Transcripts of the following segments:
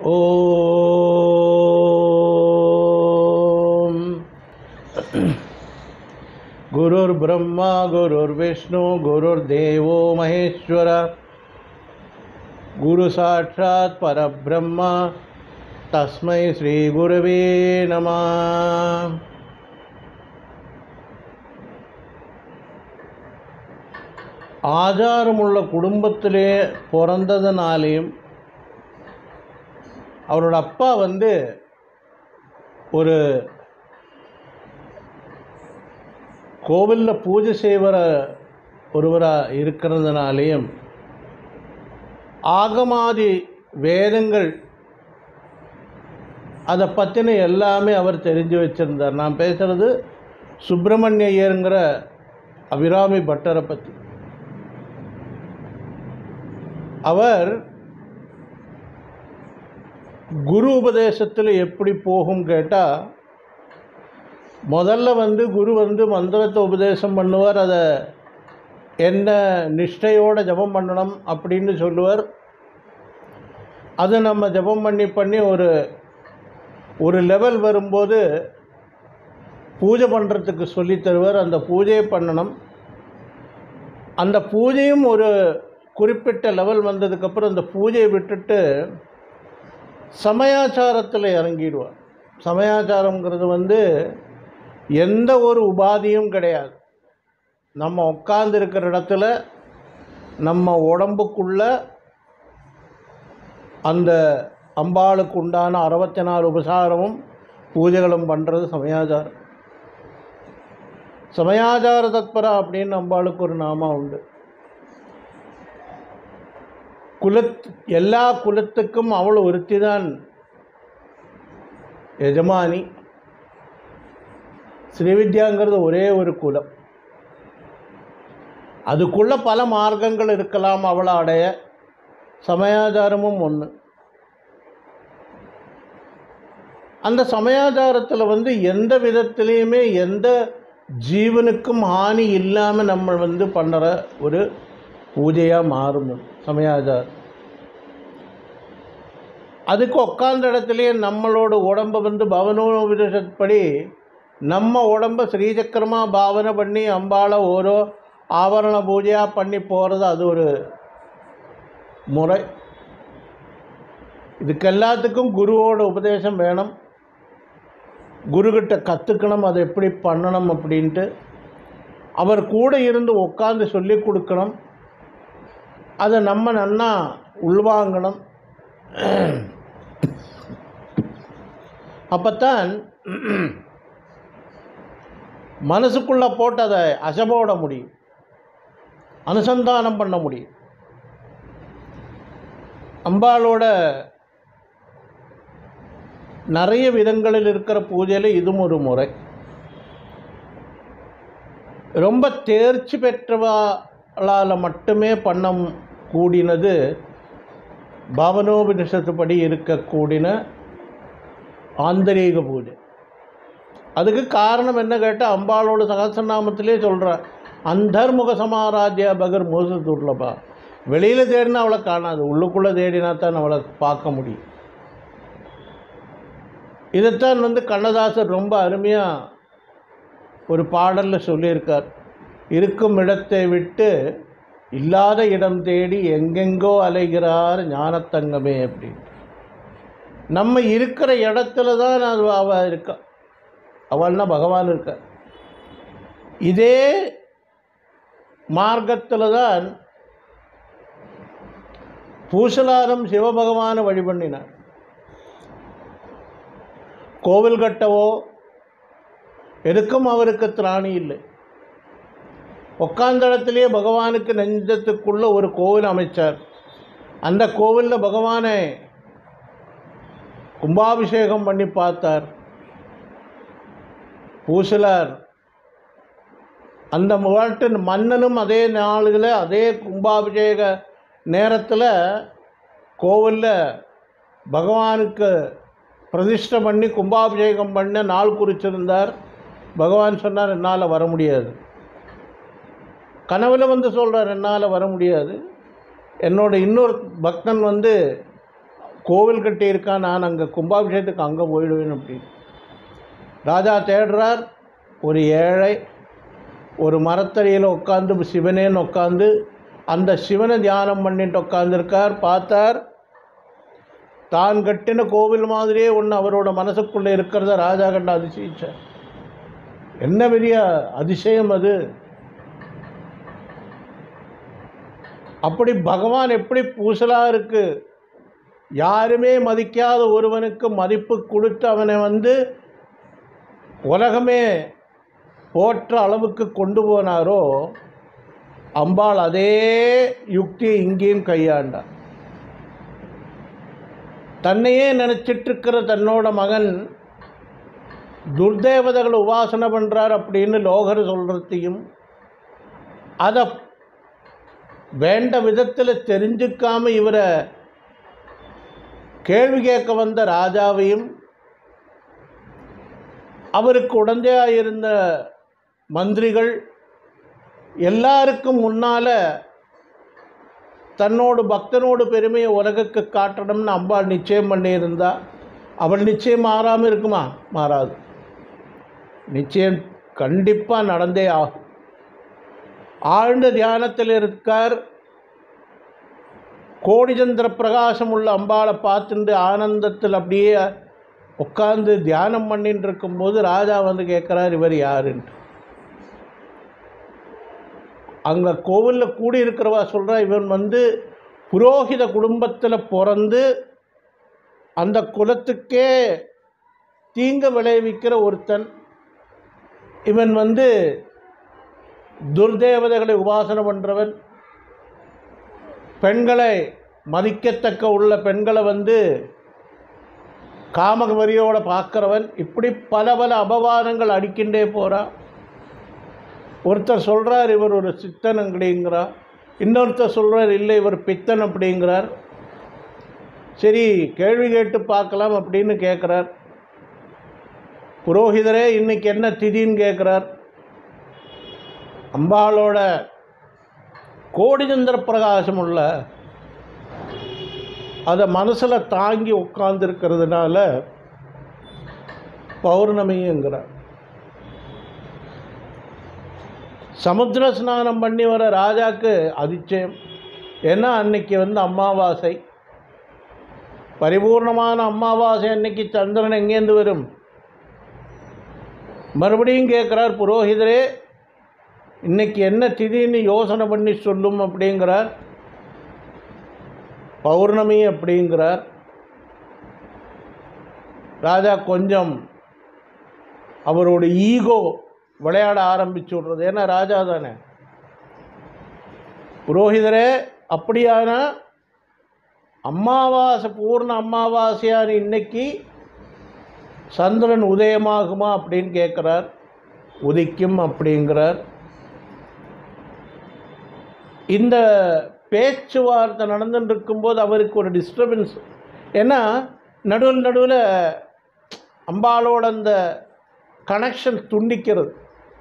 ॐ गुरुर्ब्रह्मा गुरुर्विष्णु गुरुर्देवो महेश्वर गुरुसाक्षात् परब्रह्म तस्मै श्रीगुरवे नमः ஆச்சாரமுள்ள குடும்பத்திலே பிறந்ததுனாலேயும் அவரோட அப்பா வந்து ஒரு கோவிலில் பூஜை செய்வர ஒருவராக இருக்கிறதுனாலேயும் ஆகமாதி வேதங்கள் அதை பற்றின எல்லாமே அவர் தெரிஞ்சு வச்சுருந்தார் நான் பேசுகிறது சுப்பிரமணிய ஐயருங்கிற அபிராமி பட்டரை பற்றி அவர் குரு உபதேசத்தில் எப்படி போகும் கேட்டால் முதல்ல வந்து குரு வந்து மந்திரத்தை உபதேசம் பண்ணுவார் அதை என்ன நிஷ்டையோட ஜபம் பண்ணணும் அப்படின்னு சொல்லுவார் அதை நம்ம ஜபம் பண்ணி பண்ணி ஒரு ஒரு லெவல் வரும்போது பூஜை பண்ணுறதுக்கு சொல்லி தருவார் அந்த பூஜையை பண்ணணும் அந்த பூஜையும் ஒரு குறிப்பிட்ட லெவல் வந்ததுக்கப்புறம் அந்த பூஜையை விட்டுட்டு சமயாச்சாரத்தில் இறங்கிடுவார் சமயாச்சாரங்கிறது வந்து எந்த ஒரு உபாதியும் கிடையாது நம்ம உட்கார்ந்து இருக்கிற இடத்துல நம்ம உடம்புக்குள்ள அந்த அம்பாளுக்கு உண்டான அறுபத்தி நாலு உபசாரமும் பூஜைகளும் பண்ணுறது சமயாச்சாரம் சமயாச்சார தத்பரா அப்படின்னு அம்பாளுக்கு ஒரு நாமா உண்டு குலத் எல்லா குலத்துக்கும் அவள் ஒருத்தி தான் எஜமானி ஸ்ரீவித்யாங்கிறது ஒரே ஒரு குலம் அதுக்குள்ள பல மார்க்கங்கள் இருக்கலாம் அவளை அடைய சமயாச்சாரமும் ஒன்று அந்த சமயாச்சாரத்தில் வந்து எந்த விதத்துலேயுமே எந்த ஜீவனுக்கும் ஹானி இல்லாமல் நம்ம வந்து பண்ணுற ஒரு பூஜையாக மாறும் அது, சமயாச்சாரம் அதுக்கு உட்கார்ந்த இடத்துலையே நம்மளோட உடம்பை வந்து பவனோபனிஷத்படி நம்ம உடம்ப ஸ்ரீசக்கரமாக பாவனை பண்ணி அம்பாளை ஓரோ ஆவரண பூஜையாக பண்ணி போகிறது அது ஒரு முறை இதுக்கு எல்லாத்துக்கும் குருவோட உபதேசம் வேணும் குருக்கிட்ட கற்றுக்கணும் அதை எப்படி பண்ணணும் அப்படின்ட்டு அவர் கூட இருந்து உட்காந்து சொல்லி கொடுக்கணும் அதை நம்ம நன்னா உள்வாங்கணும் அப்போத்தான் மனசுக்குள்ளே போட்டு அதை அசபோட முடியும் அனுசந்தானம் பண்ண முடியும் அம்பாளோட நிறைய விதங்களில் இருக்கிற பூஜையில் இதுவும் ஒரு முறை ரொம்ப தேர்ச்சி பெற்றவாளால் மட்டுமே பண்ண கூடினது பாவனோபனிஷத்துப்படி இருக்கக்கூடின ஆந்தரீக பூஜை அதுக்கு காரணம் என்ன கேட்டால் அம்பாளோட சகசநாமத்திலே சொல்கிறார் அந்தர்முக சமாராஜ்ய பகர் மோச துர்லபா வெளியில் தேடினா அவளை காணாது உள்ளுக்குள்ளே தேடினா தான் அவளை பார்க்க முடியும் இதைத்தான் வந்து கண்ணதாசர் ரொம்ப அருமையாக ஒரு பாடலில் சொல்லியிருக்கார் இருக்கும் இடத்தை விட்டு இல்லாத இடம் தேடி எங்கெங்கோ அலைகிறார் ஞானத்தங்கமே அப்படின்னு நம்ம இருக்கிற இடத்துல தான் அது அவள் இருக்கா அவள்னா பகவான் இருக்கா இதே மார்க்கத்தில் தான் பூசலாரம் சிவபகவானை வழிபண்ணினார் கோவில் கட்டவோ எதுக்கும் அவருக்கு திராணி இல்லை உட்கார்ந்த இடத்துலையே பகவானுக்கு நெஞ்சத்துக்குள்ள ஒரு கோவில் அமைச்சார் அந்த கோவிலில் பகவானை கும்பாபிஷேகம் பண்ணி பார்த்தார் பூசலார் அந்த முகாட்டு மன்னனும் அதே நாளில் அதே கும்பாபிஷேக நேரத்தில் கோவிலில் பகவானுக்கு பிரதிஷ்டை பண்ணி கும்பாபிஷேகம் பண்ண நாள் குறிச்சிருந்தார் பகவான் சொன்னார் என்னால் வர முடியாது கனவுல வந்து சொல்கிறார் என்னால் வர முடியாது என்னோட இன்னொரு பக்தன் வந்து கோவில் கட்டியிருக்கான் நான் அங்கே கும்பாபிஷேகத்துக்கு அங்கே போயிடுவேன் அப்படின்னு ராஜா தேடுறார் ஒரு ஏழை ஒரு மரத்தடியில் உட்காந்து சிவனேன்னு உட்காந்து அந்த சிவனை தியானம் பண்ணிட்டு உட்காந்துருக்கார் பார்த்தார் தான் கட்டின கோவில் மாதிரியே ஒன்று அவரோட மனசுக்குள்ளே இருக்கிறத ராஜா கண்ட அதிசயிச்சார் என்ன பெரிய அதிசயம் அது அப்படி பகவான் எப்படி பூசலாக இருக்கு யாருமே மதிக்காத ஒருவனுக்கு மதிப்பு கொடுத்து அவனை வந்து உலகமே போற்ற அளவுக்கு கொண்டு போனாரோ அம்பாள் அதே யுக்தியை இங்கேயும் கையாண்டார் தன்னையே நினச்சிட்டு இருக்கிற தன்னோட மகன் துர்தேவதைகளை உபாசனை பண்ணுறார் அப்படின்னு லோகர் சொல்கிறதையும் அதை வேண்ட விதத்தில் தெரிஞ்சுக்காம இவரை கேள்வி கேட்க வந்த ராஜாவையும் அவருக்கு உடந்தையாக இருந்த மந்திரிகள் எல்லாருக்கும் முன்னால் தன்னோடு பக்தனோடு பெருமையை உலகுக்கு காட்டணும்னு அம்பாள் நிச்சயம் பண்ணியிருந்தா அவள் நிச்சயம் மாறாமல் இருக்குமா மாறாது நிச்சயம் கண்டிப்பாக நடந்தே ஆகும் ஆழ்ந்த தியானத்தில் இருக்கார் கோடிச்சந்திர பிரகாசம் உள்ள அம்பாளை பார்த்துட்டு ஆனந்தத்தில் அப்படியே உட்காந்து தியானம் பண்ணிட்டு இருக்கும்போது ராஜா வந்து கேட்குறார் இவர் யாருன்ட்டு அங்கே கோவிலில் கூடி இருக்கிறவா சொல்கிறா இவன் வந்து புரோகித குடும்பத்தில் பிறந்து அந்த குலத்துக்கே தீங்கு விளைவிக்கிற ஒருத்தன் இவன் வந்து துர்தேவதைகளை உபாசனை பண்ணுறவன் பெண்களை மதிக்கத்தக்க உள்ள பெண்களை வந்து காமவரியோட பார்க்குறவன் இப்படி பல பல அபவாதங்கள் அடிக்கின்றே போகிறான் ஒருத்தர் சொல்கிறார் இவர் ஒரு சித்தன் அப்படிங்கிறார் இன்னொருத்தர் சொல்கிறார் இல்லை இவர் பித்தன் அப்படிங்கிறார் சரி கேள்வி கேட்டு பார்க்கலாம் அப்படின்னு கேட்குறார் புரோகிதரே இன்னைக்கு என்ன திதின்னு கேட்குறார் அம்பாளோட கோடிச்சந்திர பிரகாசம் உள்ள அதை மனசில் தாங்கி உட்கார்ந்துருக்கிறதுனால பௌர்ணமிங்கிறார் சமுத்திர ஸ்நானம் பண்ணி வர ராஜாக்கு அதிச்சயம் ஏன்னா அன்னைக்கு வந்து அமாவாசை பரிபூர்ணமான அமாவாசை அன்னைக்கு சந்திரன் எங்கேருந்து வரும் மறுபடியும் கேட்குறார் புரோகிதரே இன்னைக்கு என்ன திதின்னு யோசனை பண்ணி சொல்லும் அப்படிங்கிறார் பௌர்ணமி அப்படிங்கிறார் ராஜா கொஞ்சம் அவரோட ஈகோ விளையாட ஆரம்பிச்சு விட்றது ஏன்னா ராஜா தானே புரோகிதரே அப்படியானா அமாவாசை பூர்ண அமாவாசையான இன்னைக்கு சந்திரன் உதயமாகுமா அப்படின்னு கேட்குறார் உதிக்கும் அப்படிங்கிறார் இந்த பேச்சுவார்த்தை நடந்துட்டு இருக்கும்போது அவருக்கு ஒரு டிஸ்டர்பன்ஸ் ஏன்னா நடுவில் நடுவில் அம்பாளோட அந்த கனெக்ஷன் துண்டிக்கிறது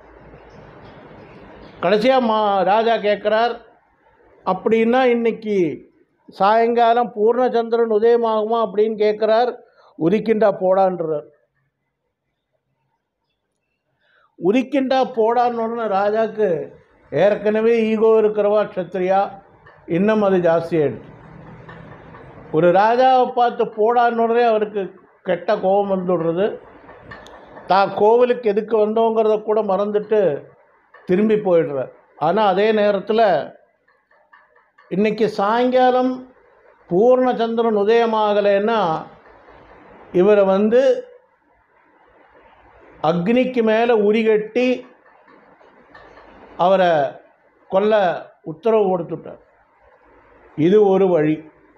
கடைசியாக மா ராஜா கேட்குறார் அப்படின்னா இன்னைக்கு சாயங்காலம் பூர்ணச்சந்திரன் உதயமாகுமா அப்படின்னு கேட்குறார் உதிக்கின்றா போடான்றார் உதிக்கின்றா போடான்னு ராஜாக்கு ஏற்கனவே ஈகோ இருக்கிறவா க்ஷத்ரியா இன்னும் அது ஜாஸ்தியாயிடுச்சு ஒரு ராஜாவை பார்த்து போடான்னு அவருக்கு கெட்ட கோபம் வந்துடுறது தான் கோவிலுக்கு எதுக்கு வந்தோங்கிறத கூட மறந்துட்டு திரும்பி போயிடுறார் ஆனால் அதே நேரத்தில் இன்னைக்கு சாயங்காலம் பூர்ணச்சந்திரன் உதயமாகலைன்னா இவரை வந்து அக்னிக்கு மேலே உரிகட்டி அவரை கொல்ல உத்தரவு கொடுத்துட்டார் இது ஒரு வழி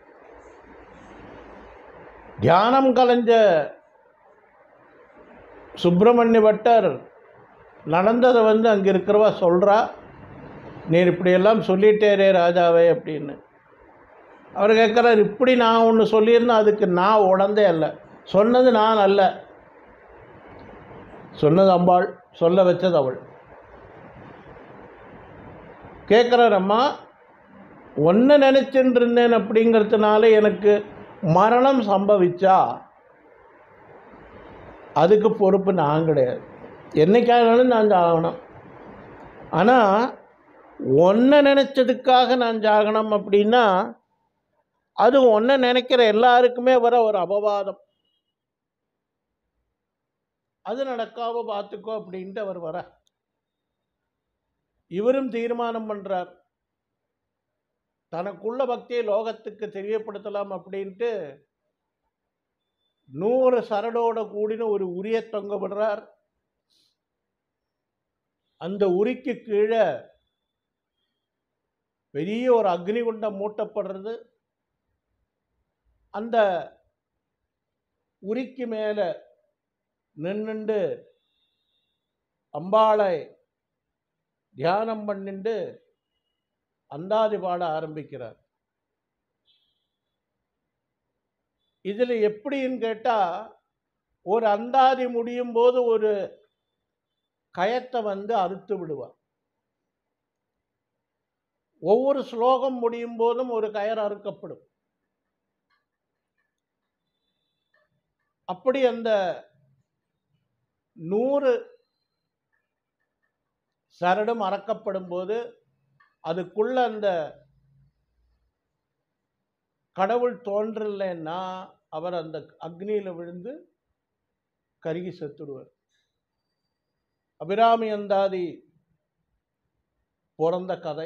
தியானம் கலைஞ்ச சுப்பிரமணிய பட்டர் நடந்ததை வந்து அங்கே இருக்கிறவா சொல்கிறா நீர் இப்படியெல்லாம் சொல்லிட்டேரே ராஜாவே அப்படின்னு அவர் கேட்குறார் இப்படி நான் ஒன்று சொல்லியிருந்தேன் அதுக்கு நான் உடந்தே அல்ல சொன்னது நான் அல்ல சொன்னது அம்பாள் சொல்ல வச்சது அவள் கேட்குறார் அம்மா ஒன்று நினச்சிட்டு இருந்தேன் அப்படிங்கிறதுனால எனக்கு மரணம் சம்பவிச்சா அதுக்கு பொறுப்பு நான் கிடையாது என்னைக்கானாலும் நான் சாகணும் ஆனால் ஒன்றை நினச்சதுக்காக நான் சாகணும் அப்படின்னா அது ஒன்றை நினைக்கிற எல்லாருக்குமே வர ஒரு அபவாதம் அது நடக்காம பார்த்துக்கோ அப்படின்ட்டு அவர் வர இவரும் தீர்மானம் பண்றார் தனக்குள்ள பக்தியை லோகத்துக்கு தெரியப்படுத்தலாம் அப்படின்ட்டு நூறு சரடோட கூடின ஒரு உரிய தொங்க விடுறார் அந்த உரிக்கு கீழே பெரிய ஒரு அக்னிகுண்டம் மூட்டப்படுறது அந்த உரிக்கு மேலே நின்னுண்டு அம்பாளை தியானம் பண்ணிண்டு அந்தாதி பாட ஆரம்பிக்கிறார் இதில் எப்படின்னு கேட்டால் ஒரு அந்தாதி முடியும் போது ஒரு கயத்தை வந்து அறுத்து விடுவார் ஒவ்வொரு ஸ்லோகம் முடியும் போதும் ஒரு கயர் அறுக்கப்படும் அப்படி அந்த நூறு சரடும் அறக்கப்படும் போது அதுக்குள்ள அந்த கடவுள் தோன்றலைன்னா அவர் அந்த அக்னியில் விழுந்து கருகி செத்துடுவார் அபிராமி அந்தாதி பிறந்த கதை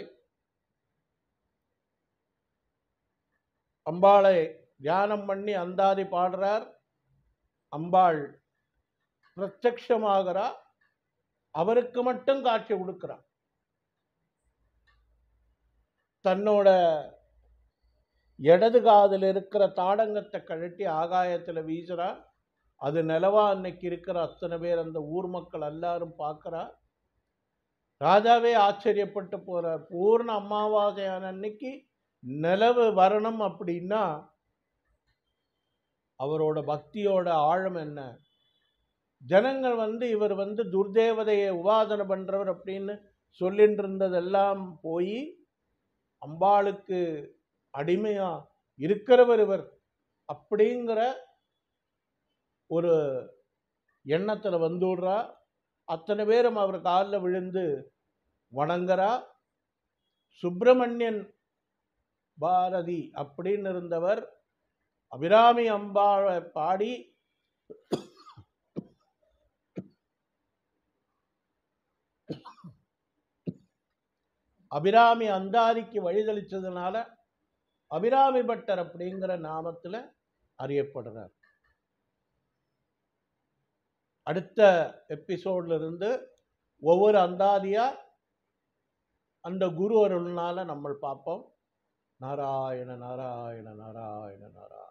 அம்பாளை தியானம் பண்ணி அந்தாதி பாடுறார் அம்பாள் பிரத்யக்ஷமாகிறா அவருக்கு மட்டும் காட்சி கொடுக்கிறார் தன்னோட இடது காதில் இருக்கிற தாடங்கத்தை கழட்டி ஆகாயத்தில் வீசுறா அது நிலவா அன்னைக்கு இருக்கிற அத்தனை பேர் அந்த ஊர் மக்கள் எல்லாரும் பார்க்குறா ராஜாவே ஆச்சரியப்பட்டு போறார் பூர்ண அமாவாசையான அன்னைக்கு நிலவு வரணும் அப்படின்னா அவரோட பக்தியோட ஆழம் என்ன ஜனங்கள் வந்து இவர் வந்து துர்தேவதையை உபாசனை பண்றவர் அப்படின்னு சொல்லிட்டு இருந்ததெல்லாம் போய் அம்பாளுக்கு அடிமையா இருக்கிறவர் இவர் அப்படிங்கிற ஒரு எண்ணத்தில் வந்துடுறா அத்தனை பேரும் அவர் காலில் விழுந்து வணங்குறா சுப்பிரமணியன் பாரதி அப்படின்னு இருந்தவர் அபிராமி அம்பாளை பாடி அபிராமி அந்தாதிக்கு வழிதளிச்சதுனால அபிராமி பட்டர் அப்படிங்கிற நாமத்தில் அறியப்படுறார் அடுத்த எபிசோட்ல இருந்து ஒவ்வொரு அந்தாதியா அந்த குரு அருள்னால நம்ம பார்ப்போம் நாராயண நாராயண நாராயண நாராயண